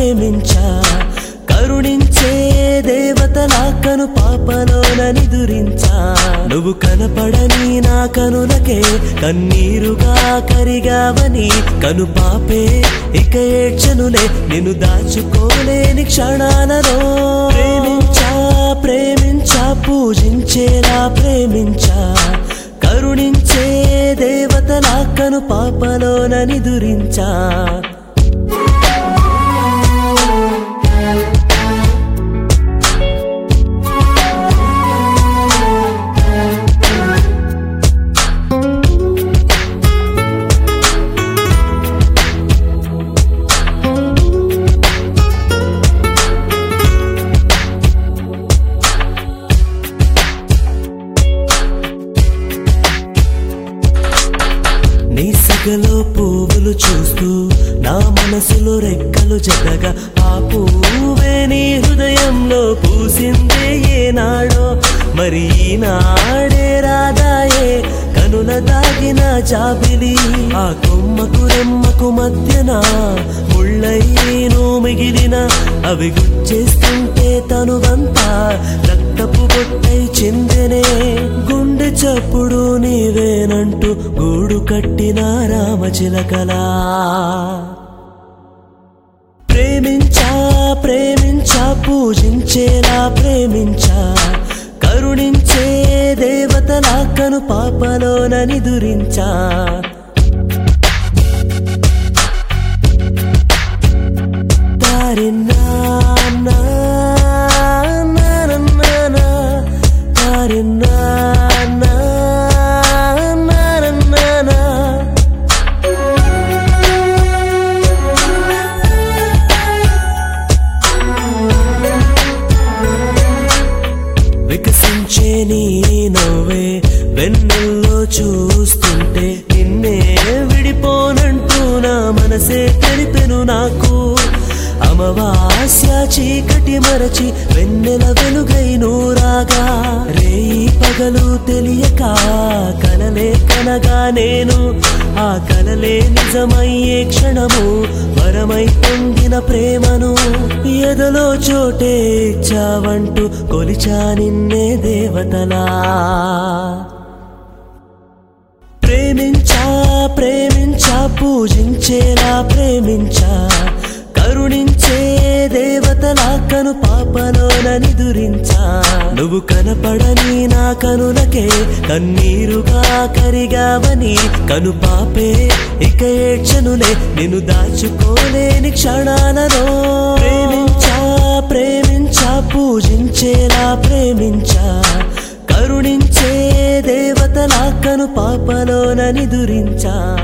ప్రేమించా కరుణించే దేవతలా కను పాపలోన నిదురించా నువ్వు కనపడని నా కనులకే కన్నీరుగా కరిగావని కను పాపే ఇక ఏడ్చనులే నిన్ను దాచుకోలేని క్షణాలలో ప్రేమించా ప్రేమించా పూజించేలా ప్రేమించా కరుణించే దేవతలా కను పాపలోన నిదురించా నీ సిగలో పువ్వులు చూస్తూ నా మనసులో రెక్కలు జతగా ఆ పువ్వే నీ హృదయంలో పూసిందే ఏనాడో మరి ఈనాడే రాదాయే కనుల దాగిన జాబిలి ఆ కొమ్మకు రెమ్మకు మధ్యన ముళ్ళైను మిగిలిన అవి గుచ్చేస్తుంటే తనువంతా రక్తపు బొట్టై చిందెనే గుండె చప్పుడు నీవేనంటూ గూడు కట్టిన రామచిలకలా ప్రేమించా ప్రేమించా పూజించేలా ప్రేమించా కరుణించే దేవతలా కను పాపలోన నిదురించా దారిన్నా నా, నా, నా, నా, నా. దారిన్నా నా, నా, నా, నా, నా. వికసించే నీ నవ్వే వెన్నెల్లో చూస్తుంటే నిన్నే విడిపోనంటూ నా మనసే తెలిపెను నాకు అమవాస్య చీకటి మరచి వెన్నెల వెలుగై నూరాగా రేయి పగలు తెలియక కలలే కనగా నేను ఆ కలలే నిజమయ్యే క్షణము వరమై పొందిన ప్రేమను ఎదలో చోటే ఇచ్చావంటూ కొలిచా నిన్నే దేవతలా ప్రేమించా ప్రేమించా పూజించేలా ప్రేమించా కరుణించే దేవతలా కను పాపలోన నిదురించా నువ్వు కనపడని నా కనులకే కన్నీరుగా కరిగావని కను పాపే ఇక ఏడ్చనులే నిన్ను దాచుకోలేని క్షణాలలో ప్రేమించా ప్రేమించా పూజించేలా ప్రేమించా కరుణించే దేవతలా కను పాపలోన నిదురించా